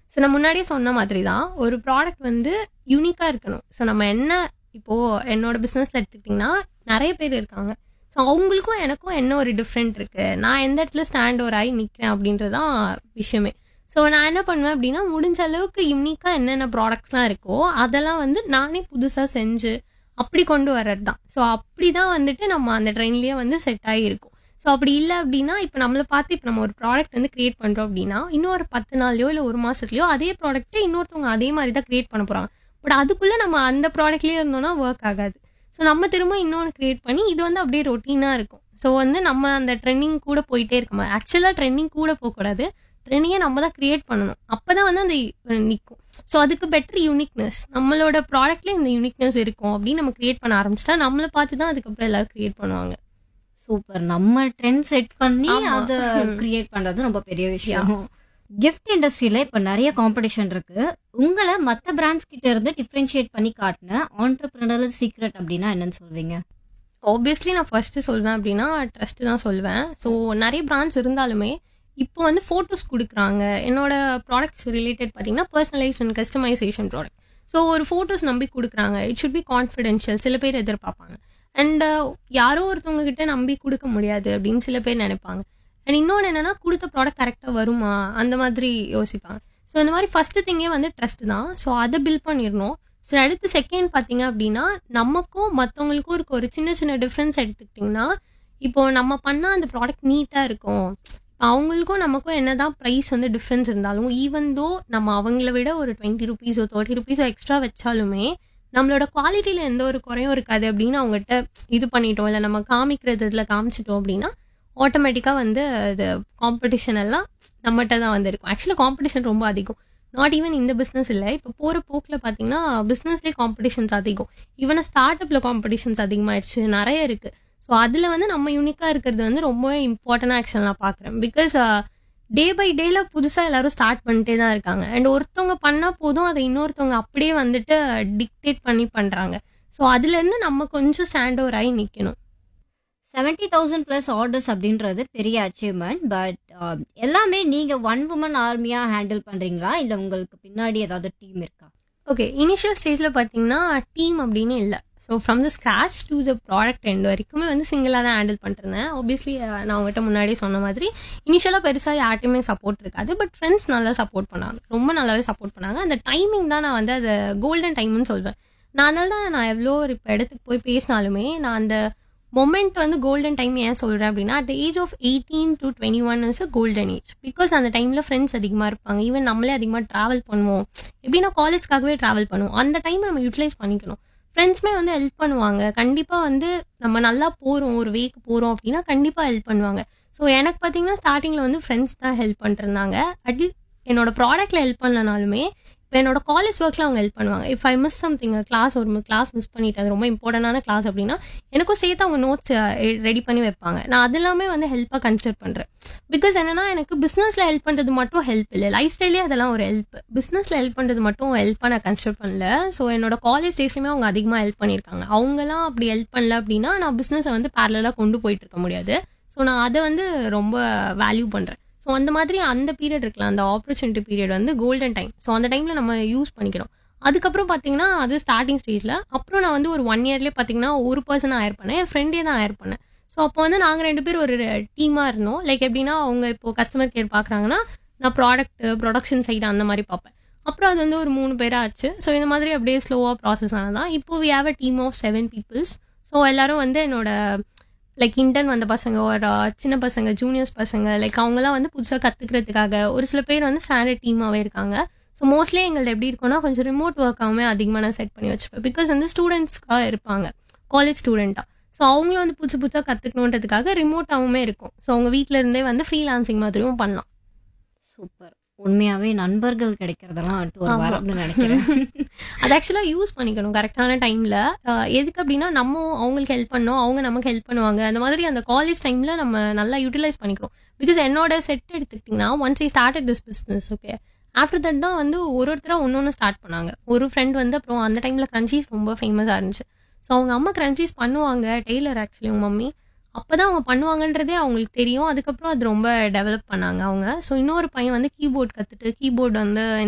So நான் முன்னாடியே சொன்ன மாதிரி தான் ஒரு ப்ராடக்ட் வந்து யூனிக்காக இருக்கணும் ஸோ நம்ம என்ன இப்போது என்னோட பிஸ்னஸில் எடுத்துக்கிட்டிங்கன்னா நிறைய பேர் இருக்காங்க ஸோ அவங்களுக்கும் எனக்கும் என்ன ஒரு டிஃப்ரெண்ட் இருக்குது நான் எந்த இடத்துல ஸ்டாண்ட் ஒரு ஆகி நிற்கிறேன் அப்படின்றது தான் விஷயமே ஸோ நான் என்ன பண்ணுவேன் அப்படின்னா முடிஞ்ச அளவுக்கு யூனிக்காக என்னென்ன ப்ராடக்ட்ஸ்லாம் இருக்கோ அதெல்லாம் வந்து நானே புதுசாக செஞ்சு அப்படி கொண்டு வர்றது தான் ஸோ அப்படி தான் வந்துட்டு நம்ம அந்த ட்ரெயின்லேயே வந்து செட் ஆகியிருக்கும் ஸோ அப்படி இல்லை அப்படின்னா இப்போ நம்மளை பார்த்து இப்போ நம்ம ஒரு ப்ராடக்ட் வந்து கிரியேட் பண்ணுறோம் அப்படின்னா இன்னும் ஒரு பத்து நாள்லையோ இல்லை ஒரு மாதத்துலையோ அதே ப்ராடக்ட்டை இன்னொருத்தவங்க அதே மாதிரி தான் கிரியேட் பண்ண போகிறாங்க பட் அதுக்குள்ளே நம்ம அந்த ப்ராடக்ட்லேயே இருந்தோம்னா ஒர்க் ஆகாது ஸோ நம்ம திரும்ப இன்னொன்று கிரியேட் பண்ணி இது வந்து அப்படியே ரொட்டீனாக இருக்கும் ஸோ வந்து நம்ம அந்த ட்ரெண்டிங் கூட போயிட்டே இருக்கோம் ஆக்சுவலாக ட்ரெண்டிங் கூட போகக்கூடாது ட்ரெண்டிங்கை நம்ம தான் கிரியேட் பண்ணணும் அப்போ தான் வந்து அந்த நிற்கும் ஸோ அதுக்கு பெட்டர் யூனிக்னஸ் நம்மளோட ப்ராடக்ட்ல இந்த யூனிக்னஸ் இருக்கும் அப்படின்னு நம்ம கிரியேட் பண்ண ஆரம்பிச்சிட்டா நம்மளை பார்த்து தான் அதுக்கப்புறம் எல்லாரும் கிரியேட் பண்ணுவாங்க சூப்பர் நம்ம ட்ரெண்ட் செட் பண்ணி ஆமா. அதை கிரியேட் பண்றது ரொம்ப பெரிய விஷயம் கிஃப்ட் இண்டஸ்ட்ரியில இப்ப நிறைய காம்படிஷன் இருக்கு உங்களை மத்த பிராண்ட்ஸ் கிட்ட இருந்து டிஃபரன்ஷியேட் பண்ணி காட்டின ஆண்டர்பிரினரல் சீக்ரெட் அப்படின்னா என்னன்னு சொல்வீங்க ஆப்வியஸ்லி நான் ஃபர்ஸ்ட்டு சொல்வேன் அப்படின்னா ட்ரஸ்ட்டு தான் சொல்வேன் ஸோ நிறைய பிராண்ட்ஸ் இருந்தாலுமே இப்போ வந்து ஃபோட்டோஸ் கொடுக்குறாங்க என்னோட ப்ராடக்ட்ஸ் ரிலேட்டட் பார்த்தீங்கன்னா personalise and customisation product so ஒரு ஃபோட்டோஸ் நம்பி கொடுக்குறாங்க இட் ஷுட் பி கான்ஃபிடென்ஷியல் சில பேர் எதிர்பார்ப்பாங்க அண்ட் யாரோ ஒருத்தவங்க கிட்ட நம்பி கொடுக்க முடியாது அப்படின்னு சில பேர் நினைப்பாங்க அண்ட் இன்னொன்று என்னன்னா கொடுத்த ப்ராடக்ட் கரெக்டாக வருமா அந்த மாதிரி யோசிப்பாங்க ஸோ இந்த மாதிரி ஃபஸ்ட்டு திங்கே வந்து ட்ரஸ்ட் தான் ஸோ அதை பில்ட் பண்ணிடணும் ஸோ அடுத்து செகண்ட் பார்த்தீங்க அப்படின்னா நமக்கும் மற்றவங்களுக்கும் இருக்க ஒரு சின்ன சின்ன டிஃப்ரென்ஸ் எடுத்துக்கிட்டிங்கன்னா இப்போ நம்ம பண்ணால் அந்த ப்ராடக்ட் நீட்டாக இருக்கும் இப்போ அவங்களுக்கும் நமக்கும் என்னதான் ப்ரைஸ் வந்து டிஃப்ரென்ஸ் இருந்தாலும் ஈவன் தோ நம்ம அவங்கள விட ஒரு டுவெண்ட்டி ருபீஸோ தேர்ட்டி ருபீஸோ எக்ஸ்ட்ரா வச்சாலுமே நம்மளோட குவாலிட்டியில் எந்த ஒரு குறையும் இருக்காது அப்படின்னு அவங்ககிட்ட இது பண்ணிட்டோம் இல்லை நம்ம காமிக்கிறது இதில் காமிச்சிட்டோம் அப்படின்னா ஆட்டோமேட்டிக்காக வந்து அது காம்படிஷன் எல்லாம் நம்மகிட்ட தான் வந்து இருக்கும் ஆக்சுவலாக காம்படிஷன் ரொம்ப அதிகம் நாட் ஈவன் இந்த பிஸ்னஸ் இல்லை இப்போ போகிற போக்கில் பார்த்தீங்கன்னா பிஸ்னஸ்லேயே காம்படிஷன்ஸ் அதிகம் ஈவன் ஸ்டார்ட் அப்பில் காம்படிஷன்ஸ் அதிகமாகிடுச்சு நிறைய இருக்குது ஸோ அதில் வந்து நம்ம யூனிக்காக இருக்கிறது வந்து ரொம்ப இம்பார்ட்டன்ட் ஆக்ஷன் நான் பார்க்குறேன் பிகாஸ் டே பை டேல புதுசாக எல்லாரும் ஸ்டார்ட் பண்ணிட்டே தான் இருக்காங்க அண்ட் ஒருத்தவங்க பண்ணால் போதும் அதை இன்னொருத்தவங்க அப்படியே வந்துட்டு டிக்டேட் பண்ணி பண்ணுறாங்க ஸோ அதுலேருந்து நம்ம கொஞ்சம் ஸ்டாண்ட் ஓவர் ஆகி நிற்கணும் செவன்டி தௌசண்ட் பிளஸ் ஆர்டர்ஸ் அப்படின்றது பெரிய அச்சீவ்மெண்ட் பட் எல்லாமே நீங்க ஒன் உமன் ஆர்மியா ஹேண்டில் பண்றீங்களா இல்ல உங்களுக்கு பின்னாடி ஏதாவது டீம் இருக்கா ஓகே இனிஷியல் ஸ்டேஜில் பார்த்தீங்கன்னா டீம் அப்படின்னு இல்லை so from the scratch to the product end வரைக்குமே வந்து சிங்கிளாக தான் ஹேண்டில் பண்ணிருந்தேன் ஆப்வியஸ்லி நான் உங்கள்கிட்ட முன்னாடியே சொன்ன மாதிரி இனிஷியலாக பெருசாக யார்ட்டையுமே சப்போர்ட் இருக்காது பட் ஃப்ரெண்ட்ஸ் நல்லா சப்போர்ட் பண்ணாங்க ரொம்ப நல்லாவே சப்போர்ட் பண்ணாங்க அந்த டைமிங் தான் நான் வந்து அதை கோல்டன் டைம்னு சொல்வேன் நான் அதனால தான் நான் எவ்வளோ ஒரு இப்போ இடத்துக்கு போய் பேசினாலுமே நான் அந்த மொமெண்ட் வந்து கோல்டன் டைம் ஏன் சொல்கிறேன் அப்படின்னா at age of eighteen to twenty one is a golden age because அந்த டைமில் ஃப்ரெண்ட்ஸ் அதிகமாக இருப்பாங்க ஈவன் நம்மளே அதிகமாக ட்ராவல் பண்ணுவோம் எப்படின்னா காலேஜ்க்காகவே ட்ராவல் பண்ணுவோம் அந்த டைம் நம்ம யூட்டிலைஸ் பண்ணிக்கணும் ஃப்ரெண்ட்ஸுமே வந்து ஹெல்ப் பண்ணுவாங்க கண்டிப்பாக வந்து நம்ம நல்லா போகிறோம் ஒரு வேக்கு போகிறோம் அப்படின்னா கண்டிப்பாக ஹெல்ப் பண்ணுவாங்க ஸோ எனக்கு பார்த்தீங்கன்னா ஸ்டார்டிங்கில் வந்து ஃப்ரெண்ட்ஸ் தான் ஹெல்ப் பண்ணிருந்தாங்க அட்லீஸ்ட் என்னோட ப்ராடக்ட்டில் ஹெல்ப் பண்ணலனாலுமே இப்போ என்னோட காலேஜ் ஒர்க்கில் அவங்க ஹெல்ப் பண்ணுவாங்க if I miss something class ஒரு கிளாஸ் மிஸ் பண்ணிட்டு அது ரொம்ப இம்பார்ட்டண்டான கிளாஸ் அப்படின்னா எனக்கும் சேர்த்து அவங்க நோட்ஸ் ரெடி பண்ணி வைப்பாங்க நான் அது எல்லாமே வந்து ஹெல்ப்பாக கன்சிடர் பண்ணுறேன் பிகாஸ் என்னன்னா எனக்கு பிஸ்னஸில் ஹெல்ப் பண்ணுறது மட்டும் ஹெல்ப் இல்லை லைஃப் ஸ்டைலே அதெல்லாம் ஒரு ஹெல்ப் பிஸ்னஸில் ஹெல்ப் பண்ணுறது மட்டும் ஹெல்ப்பாக நான் கன்சிடர் பண்ணல ஸோ என்னோட காலேஜ் டேஸ்லையுமே அவங்க அதிகமாக ஹெல்ப் பண்ணியிருக்காங்க அவங்கலாம் அப்படி ஹெல்ப் பண்ணல அப்படின்னா நான் பிஸ்னஸை வந்து பேரலாக கொண்டு போயிட்டு இருக்க முடியாது ஸோ நான் அதை வந்து ரொம்ப வேல்யூ பண்ணுறேன் ஸோ அந்த மாதிரி அந்த பீரியட் இருக்கலாம் அந்த ஆப்பர்ச்சுனிட்டி பீரியட் வந்து கோல்டன் டைம் ஸோ அந்த டைமில் நம்ம யூஸ் பண்ணிக்கிறோம் அதுக்கப்புறம் பார்த்தீங்கன்னா அது ஸ்டார்டிங் ஸ்டேஜில் அப்புறம் நான் வந்து ஒரு ஒன் இயர்லேயே பார்த்தீங்கன்னா ஒரு பர்சன் ஹயர் பண்ணேன் என் ஃப்ரெண்டே தான் ஹயர் பண்ணேன் ஸோ அப்போ வந்து நாங்கள் ரெண்டு பேர் ஒரு டீமாக இருந்தோம் லைக் எப்படின்னா அவங்க இப்போ கஸ்டமர் கேர் பார்க்குறாங்கன்னா நான் ப்ராடக்ட் ப்ரொடக்ஷன் சைடு அந்த மாதிரி பார்ப்பேன் அப்புறம் அது வந்து ஒரு மூணு பேராக ஆச்சு ஸோ இந்த மாதிரி அப்படியே ஸ்லோவாக ப்ராசஸ் ஆனதான் இப்போ we have a team of seven peoples so எல்லாரும் வந்து என்னோட லைக் இன்டர்ன் வந்த பசங்க ஒரு சின்ன பசங்க ஜூனியர்ஸ் பசங்க லைக் அவங்கலாம் வந்து புதுசாக கற்றுக்கிறதுக்காக ஒரு சில பேர் வந்து ஸ்டாண்டர்ட் டீமாகவே இருக்காங்க ஸோ மோஸ்ட்லி எங்களுக்கு எப்படி இருக்கும்னா கொஞ்சம் ரிமோட் ஒர்க்காகவுமே அதிகமாக நான் செட் பண்ணி வச்சுப்பேன் பிகாஸ் வந்து ஸ்டூடெண்ட்ஸ்க்காக இருப்பாங்க காலேஜ் ஸ்டூடெண்ட்டாக ஸோ அவங்களும் வந்து புதுசு புதுசாக கற்றுக்கணுன்றதுக்காக ரிமோட்டாகவுமே இருக்கும் ஸோ அவங்க வீட்டில் இருந்தே வந்து ஃப்ரீலான்சிங் மாதிரியும் பண்ணலாம் சூப்பர் உண்மையாவே நண்பர்கள் கிடைக்கிறதெல்லாம் வந்துட்டு ஒரு ஆமா. வரம்னு நினைக்கிறேன் அது ஆக்சுவலாக யூஸ் பண்ணிக்கணும் கரெக்டான டைமில் எதுக்கு அப்படின்னா நம்ம அவங்களுக்கு ஹெல்ப் பண்ணோம் அவங்க நமக்கு ஹெல்ப் பண்ணுவாங்க அந்த மாதிரி அந்த காலேஜ் டைமில் நம்ம நல்லா யூட்டிலைஸ் பண்ணிக்கிறோம் பிகாஸ் என்னோட செட் எடுத்துக்கிட்டிங்கன்னா once I started this business okay after that தான் வந்து ஒரு ஒருத்தராக ஒன்று ஒன்று ஸ்டார்ட் பண்ணாங்க ஒரு ஃப்ரெண்ட் வந்து அப்புறம் அந்த டைமில் கிரன்ச்சீஸ் ரொம்ப ஃபேமஸாக இருந்துச்சு ஸோ அவங்க அம்மா கிரன்ச்சீஸ் பண்ணுவாங்க டெய்லர் ஆக்சுவலி உங்கள் மம்மி அப்போ தான் அவங்க பண்ணுவாங்கன்றதே அவங்களுக்கு தெரியும் அதுக்கப்புறம் அது ரொம்ப டெவலப் பண்ணாங்க அவங்க ஸோ இன்னொரு பையன் வந்து கீபோர்ட் கற்றுட்டு கீபோர்டு வந்து